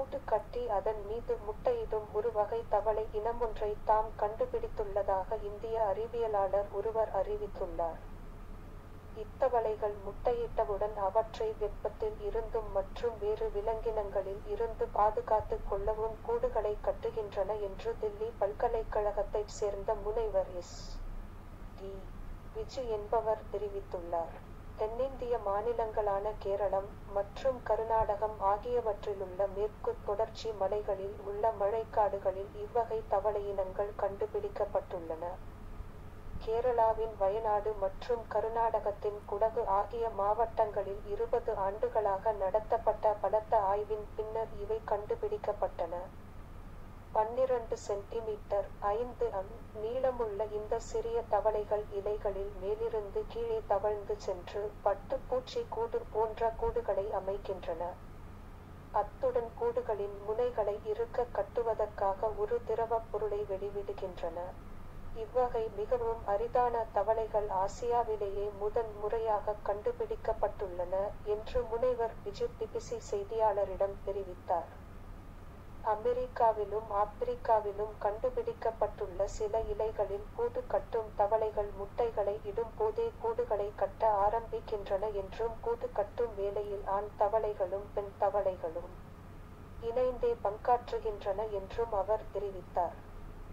கூட்டு கட்டி அதன் மீது முட்டையிடும் ஒரு வகை தவளை இனமொன்றை தாம் கண்டுபிடித்துள்ளதாக இந்திய அறிவியலாளர் ஒருவர் அறிவித்துள்ளார் இத்தவளைகள் முட்டையிட்டவுடன் அவற்றை வெப்பத்தில் இருந்தும் மற்றும் வேறு விலங்கினங்களில் இருந்து பாதுகாத்துக் கொள்ளவும் கூடுகளை கட்டுகின்றன என்று தில்லி பல்கலைக்கழகத்தைச் சேர்ந்த முனைவர் எஸ் டி விஜு என்பவர் தெரிவித்துள்ளார் தென்னிந்திய மாநிலங்களான கேரளம் மற்றும் கர்நாடகம் ஆகியவற்றிலுள்ள மேற்கு தொடர்ச்சி மலைகளில் உள்ள மழைக்காடுகளில் இவ்வகை தவளையினங்கள் கண்டுபிடிக்கப்பட்டுள்ளன கேரளாவின் வயநாடு மற்றும் கர்நாடகத்தின் குடகு ஆகிய மாவட்டங்களில் இருபது ஆண்டுகளாக நடத்தப்பட்ட பலத்த ஆய்வின் பின்னர் இவை கண்டுபிடிக்கப்பட்டன பன்னிரண்டு சென்டிமீட்டர் ஐந்து அம் நீளமுள்ள இந்த சிறிய தவளைகள் இலைகளில் மேலிருந்து கீழே தவழ்ந்து சென்று பட்டுப்பூச்சி கூடு போன்ற கூடுகளை அமைக்கின்றன அத்துடன் கூடுகளின் முனைகளை இருக்க கட்டுவதற்காக ஒரு திரவப் பொருளை வெளிவிடுகின்றன இவ்வகை மிகவும் அரிதான தவளைகள் ஆசியாவிலேயே முதன் முறையாக கண்டுபிடிக்கப்பட்டுள்ளன என்று முனைவர் பிஜு பிபிசி செய்தியாளரிடம் தெரிவித்தார் அமெரிக்காவிலும் ஆப்பிரிக்காவிலும் கண்டுபிடிக்கப்பட்டுள்ள சில இலைகளில் கூடு கட்டும் தவளைகள் முட்டைகளை இடும் போதே கூடுகளை கட்ட ஆரம்பிக்கின்றன என்றும் கூடு கட்டும் வேளையில் ஆண் தவளைகளும் பெண் தவளைகளும் இணைந்தே பங்காற்றுகின்றன என்றும் அவர் தெரிவித்தார்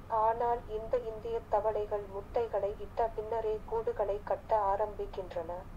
ஆனால் இந்த இந்திய தவளைகள் முட்டைகளை இட்ட பின்னரே கூடுகளை கட்ட ஆரம்பிக்கின்றன